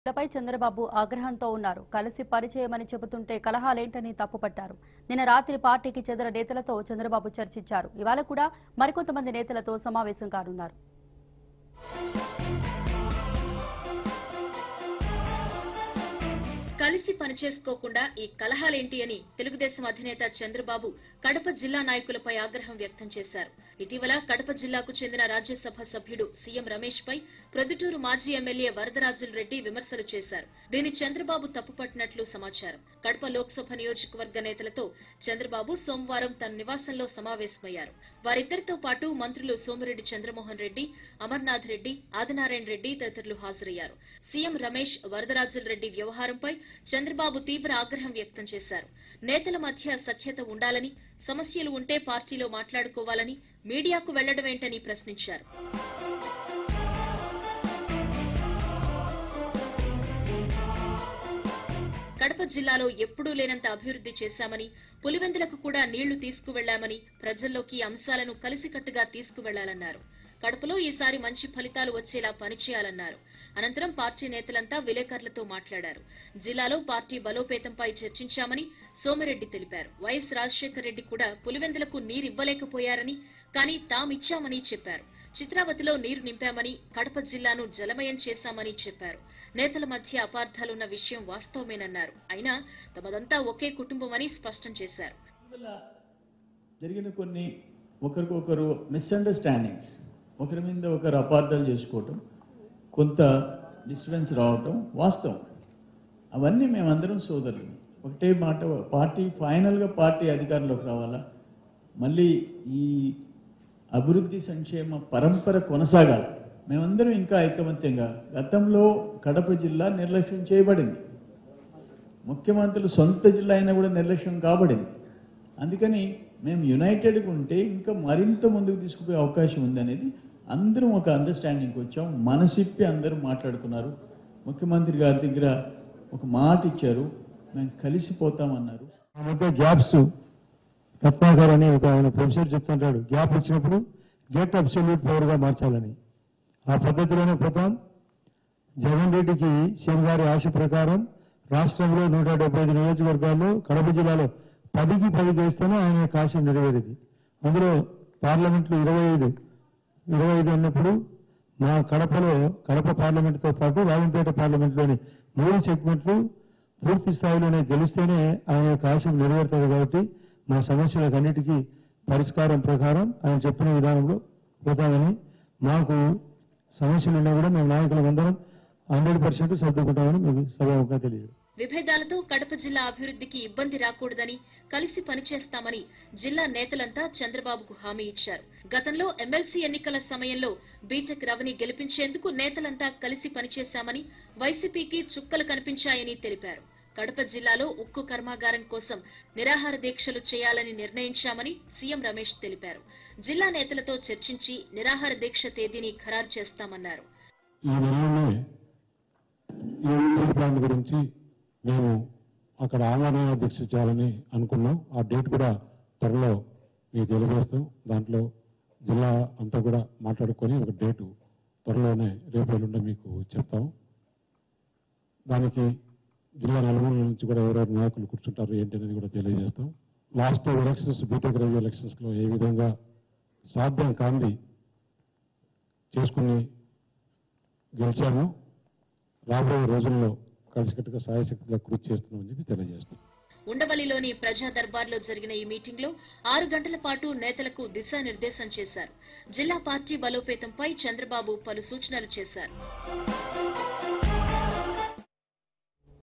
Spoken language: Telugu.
పై చంద్రబాబు ఆగ్రహంతో ఉన్నారు కలిసి పరిచయమని చెబుతుంటే కలహాలేంటని తప్పుపట్టారు నిన్న రాత్రి పార్టీకి చెందిన నేతలతో చంద్రబాబు చర్చించారు ఇవాళ కూడా మరికొంతమంది నేతలతో సమావేశం కానున్నారు కలిసి పనిచేసుకోకుండా ఈ కలహాలేంటి అని తెలుగుదేశం అధినేత చంద్రబాబు కడప జిల్లా నాయకులపై ఆగ్రహం వ్యక్తం చేశారు ఇటీవల కడప జిల్లాకు చెందిన రాజ్యసభ సభ్యుడు సీఎం రమేష్ పై ప్రొద్దుటూరు మాజీ ఎమ్మెల్యే వరదరాజుల రెడ్డి విమర్శలు చేశారు దీన్ని చంద్రబాబు తప్పుపట్టినట్లు సమాచారం కడప లోక్సభ నియోజకవర్గ నేతలతో చంద్రబాబు సోమవారం తన నివాసంలో సమావేశమయ్యారు వారిద్దరితో పాటు మంత్రులు సోమిరెడ్డి చంద్రమోహన్ రెడ్డి అమర్నాథ్ రెడ్డి ఆదినారాయణ రెడ్డి తదితరులు హాజరయ్యారు సీఎం రమేష్ వరదరాజుల రెడ్డి వ్యవహారంపై చంద్రబాబు తీవ్ర ఆగ్రహం వ్యక్తం చేశారు నేతల మధ్య సఖ్యత ఉండాలని సమస్యలు ఉంటే పార్టీలో మాట్లాడుకోవాలని మీడియాకు వెళ్లడమేంటని ప్రశ్నించారు కడప జిల్లాలో ఎప్పుడూ లేనంత అభివృద్ధి చేశామని పులివెందులకు కూడా నీళ్లు తీసుకువెళ్లామని ప్రజల్లోకి ఈ అంశాలను కలిసికట్టుగా తీసుకువెళ్లాలన్నారు కడపలో ఈసారి మంచి ఫలితాలు వచ్చేలా పనిచేయాలన్నారు అనంతరం పార్టీ నేతలంతా విలేకరులతో మాట్లాడారు జిల్లాలో పార్టీ బలోపేతంపై చర్చించామని సోమిరెడ్డి తెలిపారు వైఎస్ రాజశేఖర రెడ్డి కూడా పులివెందులకు నీరివ్వలేకపోయారని కానీ తామిచ్చామని చెప్పారు చిత్రావతిలో నీరు నింపామని కడప జిల్లాను జలమయం చేశామని చెప్పారు నేతల మధ్య అపార్థాలున్న విషయం వాస్తవమేనన్నారు అయినా తమదంతా ఒకే కుటుంబమని స్పష్టం చేశారు ఇటీవల జరిగిన కొన్ని ఒకరికొకరు మిస్అండర్స్టాండింగ్స్ ఒకరి మీద ఒకరు అపార్థాలు చేసుకోవటం కొంత డిస్టర్బెన్స్ రావటం వాస్తవం అవన్నీ మేమందరం సోదరులు ఒకటే మాట పార్టీ ఫైనల్గా పార్టీ అధికారంలోకి రావాలా మళ్ళీ ఈ అభివృద్ధి సంక్షేమ పరంపర కొనసాగాలి మేమందరం ఇంకా ఐకమత్యంగా గతంలో కడప జిల్లా నిర్లక్ష్యం చేయబడింది ముఖ్యమంత్రులు సొంత జిల్లా అయినా కూడా నిర్లక్ష్యం కాబడింది అందుకని మేము యునైటెడ్గా ఉంటే ఇంకా మరింత ముందుకు తీసుకుపోయే అవకాశం ఉందనేది అందరం ఒక అండర్స్టాండింగ్కి వచ్చాం మనసిప్పి అందరూ మాట్లాడుకున్నారు ముఖ్యమంత్రి గారి దగ్గర ఒక మాట ఇచ్చారు మేము కలిసిపోతామన్నారు ఆ మధ్య గ్యాప్స్ రత్నాకర్ అని ఒక ఆయన ప్రొఫెసర్ చెప్తుంటాడు గ్యాప్ వచ్చినప్పుడు గెట్ అబ్సల్యూట్ పవర్ గా మార్చాలని ఆ పద్ధతిలోనే పోతాం జగన్ రెడ్డికి సీఎం గారి ఆశ ప్రకారం రాష్ట్రంలో నూట డెబ్బై ఐదు నియోజకవర్గాల్లో కడప జిల్లాలో పదికి పది వేస్తేనే ఆయన యొక్క ఆశ నెరవేరేది అందులో పార్లమెంట్లు ఇరవై ఐదు ఇరవై ఐదు అన్నప్పుడు మా కడపలో కడప పార్లమెంటుతో పాటు రాజంపేట పార్లమెంట్లోని మూడు సెగ్మెంట్లు పూర్తి స్థాయిలోనే గెలిస్తేనే ఆయన యొక్క ఆశ నెరవేరుతుంది కాబట్టి మా సమస్యలకు అన్నిటికీ పరిష్కారం ప్రకారం ఆయన చెప్పిన విధానంలో పోతామని మాకు సమస్యలు ఉన్నా కూడా మేము నాయకులందరం హండ్రెడ్ పర్సెంట్ సర్దుకుంటామని మీకు సభాముఖంగా తెలియదు విభేదాలతో కడప జిల్లా అభివృద్ధికి ఇబ్బంది రాకూడదని కలిసి పనిచేస్తామని జిల్లా నేతలంతా చంద్రబాబుకు హామీ ఇచ్చారు గతంలో ఎమ్మెల్సీ ఎన్నికల సమయంలో బీటెక్ రవిని గెలిపించేందుకు నేతలంతా కలిసి పనిచేశామని వైసీపీకి చుక్కలు కనిపించాయని తెలిపారు కడప జిల్లాలో ఉక్కు కర్మాగారం కోసం నిరాహార దీక్షలు చేయాలని నిర్ణయించామని సీఎం రమేష్ తెలిపారు జిల్లా నేతలతో చర్చించి నిరాహార దీక్ష తేదీని ఖరారు చేస్తామన్నారు ఈ నెలలోనే ఈ స్టీల్ ప్లాంట్ గురించి మేము అక్కడ ఆమరణ దీక్ష చేయాలని అనుకున్నాం ఆ డేట్ కూడా త్వరలో మీకు తెలియజేస్తాం దాంట్లో జిల్లా అంతా కూడా మాట్లాడుకొని ఒక డేటు త్వరలోనే రేపు ఎల్లుండి మీకు చెప్తాం దానికి జిల్లా నలుమూల నుంచి కూడా ఎవరెవరు నాయకులు కూర్చుంటారు ఏంటి అనేది కూడా తెలియజేస్తాం లాస్ట్ ఎలక్షన్స్ బీటెక్ రైల్వే ఎలక్షన్స్లో ఏ విధంగా సాధ్యం కాంది చేసుకుని గెలిచాము రాబోయే రోజుల్లో కలిసికట్టుగా సాయశక్తిగా కృషి చేస్తున్నామని చెప్పి తెలియజేస్తాం ఉండవల్లిలోని ప్రజా దర్బార్లో జరిగిన ఈ మీటింగ్లో ఆరు గంటల పాటు నేతలకు దిశానిర్దేశం చేశారు జిల్లా పార్టీ బలోపేతంపై చంద్రబాబు పలు సూచనలు చేశారు